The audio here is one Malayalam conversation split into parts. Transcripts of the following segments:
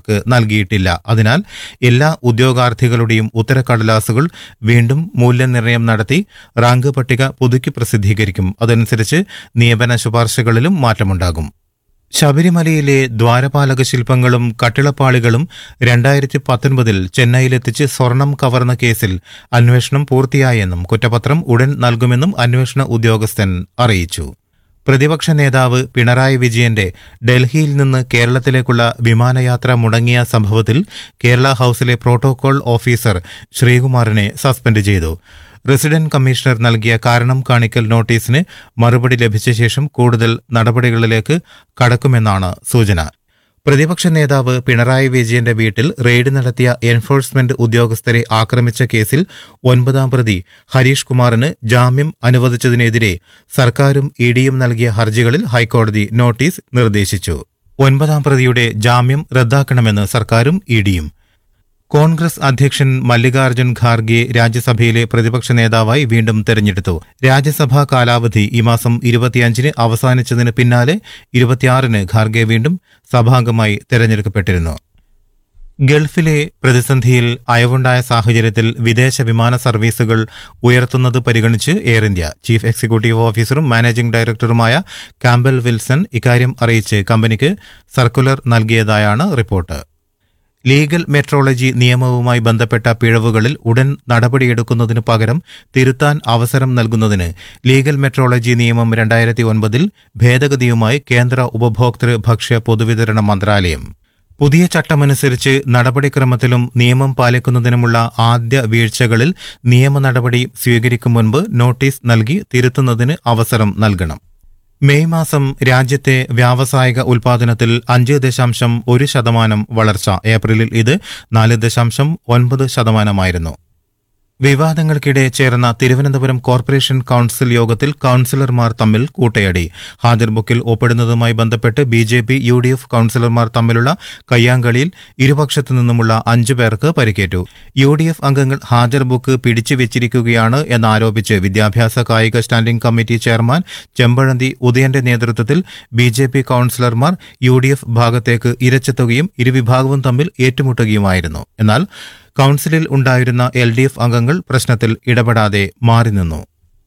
ഉദ്യോഗസ്ഥർക്ക് നൽകിയിട്ടില്ല അതിനാൽ എല്ലാ ഉദ്യോഗാർത്ഥികളുടെയും ഉത്തരക്കടലാസുകൾ വീണ്ടും മൂല്യനിർണ്ണയം നടത്തി റാങ്ക് പട്ടിക പുതുക്കി പ്രസിദ്ധീകരിക്കും അതനുസരിച്ച് നിയമന ശുപാർശകളിലും മാറ്റമുണ്ടാകും ശബരിമലയിലെ ദ്വാരപാലക ശില്പങ്ങളും കട്ടിളപ്പാളികളും രണ്ടായിരത്തി പത്തൊൻപതിൽ ചെന്നൈയിലെത്തിച്ച് സ്വർണം കവർന്ന കേസിൽ അന്വേഷണം പൂർത്തിയായെന്നും കുറ്റപത്രം ഉടൻ നൽകുമെന്നും അന്വേഷണ ഉദ്യോഗസ്ഥൻ അറിയിച്ചു പ്രതിപക്ഷ നേതാവ് പിണറായി വിജയന്റെ ഡൽഹിയിൽ നിന്ന് കേരളത്തിലേക്കുള്ള വിമാനയാത്ര മുടങ്ങിയ സംഭവത്തിൽ കേരള ഹൌസിലെ പ്രോട്ടോകോൾ ഓഫീസർ ശ്രീകുമാറിനെ സസ്പെൻഡ് ചെയ്തു റെസിഡന്റ് കമ്മീഷണർ നൽകിയ കാരണം കാണിക്കൽ നോട്ടീസിന് മറുപടി ലഭിച്ച ശേഷം കൂടുതൽ നടപടികളിലേക്ക് കടക്കുമെന്നാണ് സൂചന പ്രതിപക്ഷ നേതാവ് പിണറായി വിജയന്റെ വീട്ടിൽ റെയ്ഡ് നടത്തിയ എൻഫോഴ്സ്മെന്റ് ഉദ്യോഗസ്ഥരെ ആക്രമിച്ച കേസിൽ ഒൻപതാം പ്രതി ഹരീഷ് കുമാറിന് ജാമ്യം അനുവദിച്ചതിനെതിരെ സർക്കാരും ഇഡിയും നൽകിയ ഹർജികളിൽ ഹൈക്കോടതി നോട്ടീസ് നിർദ്ദേശിച്ചു ഒൻപതാം പ്രതിയുടെ ജാമ്യം റദ്ദാക്കണമെന്ന് സർക്കാരും ഇഡിയും കോൺഗ്രസ് അധ്യക്ഷൻ മല്ലികാർജ്ജുൻ ഖാർഗെ രാജ്യസഭയിലെ പ്രതിപക്ഷ നേതാവായി വീണ്ടും തെരഞ്ഞെടുത്തു രാജ്യസഭാ കാലാവധി ഈ മാസം ഇരുപത്തിയഞ്ചിന് അവസാനിച്ചതിന് പിന്നാലെ ഇരുപത്തിയാറിന് ഖാർഗെ വീണ്ടും സഭാംഗമായി തെരഞ്ഞെടുക്കപ്പെട്ടിരുന്നു ഗൾഫിലെ പ്രതിസന്ധിയിൽ അയവുണ്ടായ സാഹചര്യത്തിൽ വിദേശ വിമാന സർവീസുകൾ ഉയർത്തുന്നത് പരിഗണിച്ച് എയർ ഇന്ത്യ ചീഫ് എക്സിക്യൂട്ടീവ് ഓഫീസറും മാനേജിംഗ് ഡയറക്ടറുമായ കാമ്പൽ വിൽസൺ ഇക്കാര്യം അറിയിച്ച് കമ്പനിക്ക് സർക്കുലർ നൽകിയതായാണ് റിപ്പോർട്ട് ലീഗൽ മെട്രോളജി നിയമവുമായി ബന്ധപ്പെട്ട പിഴവുകളിൽ ഉടൻ നടപടിയെടുക്കുന്നതിനു പകരം തിരുത്താൻ അവസരം നൽകുന്നതിന് ലീഗൽ മെട്രോളജി നിയമം രണ്ടായിരത്തി ഒൻപതിൽ ഭേദഗതിയുമായി കേന്ദ്ര ഉപഭോക്തൃ ഭക്ഷ്യ പൊതുവിതരണ മന്ത്രാലയം പുതിയ ചട്ടമനുസരിച്ച് നടപടിക്രമത്തിലും നിയമം പാലിക്കുന്നതിനുമുള്ള ആദ്യ വീഴ്ചകളിൽ നിയമ നടപടി സ്വീകരിക്കും മുൻപ് നോട്ടീസ് നൽകി തിരുത്തുന്നതിന് അവസരം നൽകണം മെയ് മാസം രാജ്യത്തെ വ്യാവസായിക ഉൽപാദനത്തിൽ അഞ്ച് ദശാംശം ഒരു ശതമാനം വളർച്ച ഏപ്രിലിൽ ഇത് നാല് ദശാംശം ഒൻപത് ശതമാനമായിരുന്നു വിവാദങ്ങൾക്കിടെ ചേർന്ന തിരുവനന്തപുരം കോർപ്പറേഷൻ കൌൺസിൽ യോഗത്തിൽ കൌൺസിലർമാർ തമ്മിൽ കൂട്ടയടി ഹാജർ ബുക്കിൽ ഒപ്പിടുന്നതുമായി ബന്ധപ്പെട്ട് B J P U D F കൌൺസിലർമാർ തമ്മിലുള്ള കയ്യാങ്കളിയിൽ ഇരുപക്ഷത്തു നിന്നുമുള്ള അഞ്ചു പേർക്ക് പരിക്കേറ്റു യു ഡി എഫ് അംഗങ്ങൾ ഹാജർ ബുക്ക് പിടിച്ചു വെച്ചിരിക്കുകയാണ് എന്നാരോപിച്ച് വിദ്യാഭ്യാസ കായിക സ്റ്റാൻഡിംഗ് കമ്മിറ്റി ചെയർമാൻ ചെമ്പഴന്തി ഉദയന്റെ നേതൃത്വത്തിൽ ബി ജെ പി കൌൺസിലർമാർ യു ഡി എഫ് ഭാഗത്തേക്ക് ഇരച്ചെത്തുകയും ഇരുവിഭാഗവും തമ്മിൽ ഏറ്റുമുട്ടുകയുമായിരുന്നു എന്നാൽ കൌൺസിലിൽ ഉണ്ടായിരുന്ന എൽ ഡി എഫ് അംഗങ്ങൾ പ്രശ്നത്തിൽ ഇടപെടാതെ മാറി നിന്നു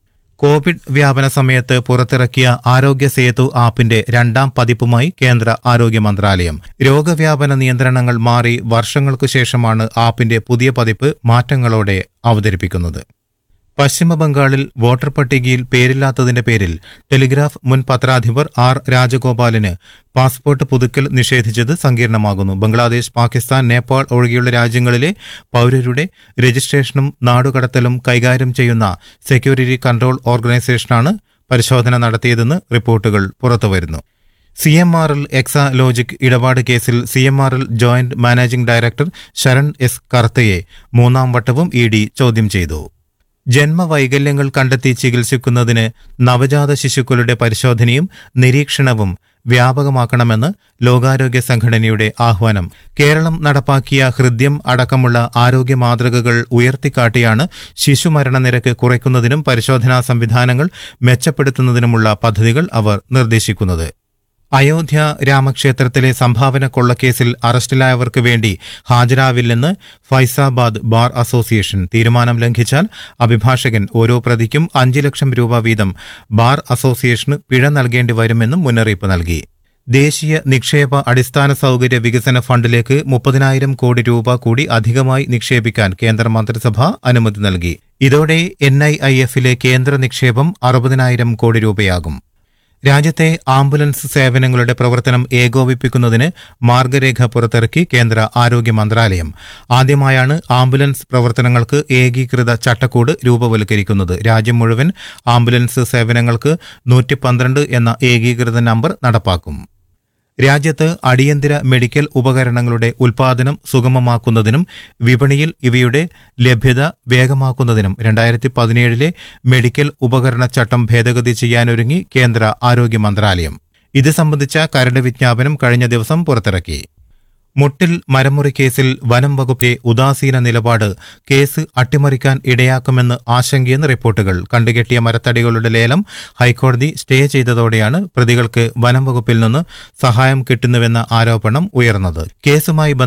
കോവിഡ് വ്യാപന സമയത്ത് പുറത്തിറക്കിയ ആരോഗ്യ സേതു ആപ്പിന്റെ രണ്ടാം പതിപ്പുമായി കേന്ദ്ര ആരോഗ്യ മന്ത്രാലയം രോഗവ്യാപന നിയന്ത്രണങ്ങൾ മാറി വർഷങ്ങൾക്കു ശേഷമാണ് ആപ്പിന്റെ പുതിയ പതിപ്പ് മാറ്റങ്ങളോടെ അവതരിപ്പിക്കുന്നത് പശ്ചിമ ബംഗാളിൽ വോട്ടർ പട്ടികയിൽ പേരില്ലാത്തതിന്റെ പേരിൽ ടെലിഗ്രാഫ് മുൻ പത്രാധിപർ ആർ രാജഗോപാലിന് പാസ്പോർട്ട് പുതുക്കൽ നിഷേധിച്ചത് സങ്കീർണമാകുന്നു ബംഗ്ലാദേശ് പാകിസ്ഥാൻ നേപ്പാൾ ഒഴികെയുള്ള രാജ്യങ്ങളിലെ പൌരരുടെ രജിസ്ട്രേഷനും നാടുകടത്തലും കൈകാര്യം ചെയ്യുന്ന സെക്യൂരിറ്റി കൺട്രോൾ ഓർഗനൈസേഷനാണ് പരിശോധന നടത്തിയതെന്ന് റിപ്പോർട്ടുകൾ പുറത്തുവരുന്നു C M R L Exalogic ഇടപാട് കേസിൽ C M R L joint managing director Saran S കർത്തയെ മൂന്നാം വട്ടവും ഇ ഡി ചോദ്യം ചെയ്തു ജന്മവൈകല്യങ്ങൾ കണ്ടെത്തി ചികിത്സിക്കുന്നതിന് നവജാത ശിശുക്കളുടെ പരിശോധനയും നിരീക്ഷണവും വ്യാപകമാക്കണമെന്ന് ലോകാരോഗ്യ സംഘടനയുടെ ആഹ്വാനം കേരളം നടപ്പാക്കിയ ഹൃദ്യം അടക്കമുള്ള ആരോഗ്യ മാതൃകകൾ ഉയർത്തിക്കാട്ടിയാണ് ശിശുമരണ നിരക്ക് കുറയ്ക്കുന്നതിനും പരിശോധനാ സംവിധാനങ്ങൾ മെച്ചപ്പെടുത്തുന്നതിനുമുള്ള പദ്ധതികൾ അവർ നിർദ്ദേശിക്കുന്നത് അയോധ്യ രാമക്ഷേത്രത്തിലെ സംഭാവന കൊള്ളക്കേസിൽ അറസ്റ്റിലായവർക്ക് വേണ്ടി ഹാജരാവില്ലെന്ന് ഫൈസാബാദ് ബാർ അസോസിയേഷൻ തീരുമാനം ലംഘിച്ചാൽ അഭിഭാഷകൻ ഓരോ പ്രതിക്കും അഞ്ച് ലക്ഷം രൂപ വീതം ബാർ അസോസിയേഷന് പിഴ നൽകേണ്ടി വരുമെന്നും മുന്നറിയിപ്പ് നൽകി ദേശീയ നിക്ഷേപ അടിസ്ഥാന സൗകര്യ വികസന ഫണ്ടിലേക്ക് മുപ്പതിനായിരം കോടി രൂപ കൂടി അധികമായി നിക്ഷേപിക്കാൻ കേന്ദ്ര മന്ത്രിസഭ അനുമതി നൽകി ഇതോടെ എൻ ഐ ഐ എഫിലെ കേന്ദ്ര നിക്ഷേപം അറുപതിനായിരം കോടി രൂപയാകും രാജ്യത്തെ ആംബുലൻസ് സേവനങ്ങളുടെ പ്രവർത്തനം ഏകോപിപ്പിക്കുന്നതിന് മാർഗരേഖ പുറത്തിറക്കി കേന്ദ്ര ആരോഗ്യ മന്ത്രാലയം ആദ്യമായാണ് ആംബുലൻസ് പ്രവർത്തനങ്ങൾക്ക് ഏകീകൃത ചട്ടക്കൂട് രൂപവൽക്കരിക്കുന്നത് രാജ്യം മുഴുവൻ ആംബുലൻസ് സേവനങ്ങൾക്ക് നൂറ്റി പന്ത്രണ്ട് എന്ന ഏകീകൃത നമ്പർ നടപ്പാക്കും രാജ്യത്ത് അടിയന്തര മെഡിക്കൽ ഉപകരണങ്ങളുടെ ഉൽപാദനം സുഗമമാക്കുന്നതിനും വിപണിയിൽ ഇവയുടെ ലഭ്യത വേഗമാക്കുന്നതിനും രണ്ടായിരത്തി പതിനേഴിലെ മെഡിക്കൽ ഉപകരണ ചട്ടം ഭേദഗതി ചെയ്യാനൊരുങ്ങി കേന്ദ്ര ആരോഗ്യ മന്ത്രാലയം ഇത് സംബന്ധിച്ച കരട് വിജ്ഞാപനം കഴിഞ്ഞ ദിവസം പുറത്തിറക്കി മുട്ടിൽ മരമുറി കേസിൽ വനം വകുപ്പിലെ ഉദാസീന നിലപാട് കേസ് അട്ടിമറിക്കാൻ ഇടയാക്കുമെന്ന് ആശങ്കയെന്ന് റിപ്പോർട്ടുകൾ കണ്ടുകെട്ടിയ മരത്തടികളുടെ ലേലം ഹൈക്കോടതി സ്റ്റേ ചെയ്തതോടെയാണ് പ്രതികൾക്ക് വനം വകുപ്പിൽ നിന്ന് സഹായം കിട്ടുന്നുവെന്ന ആരോപണം ഉയർന്നത് കേസുമായി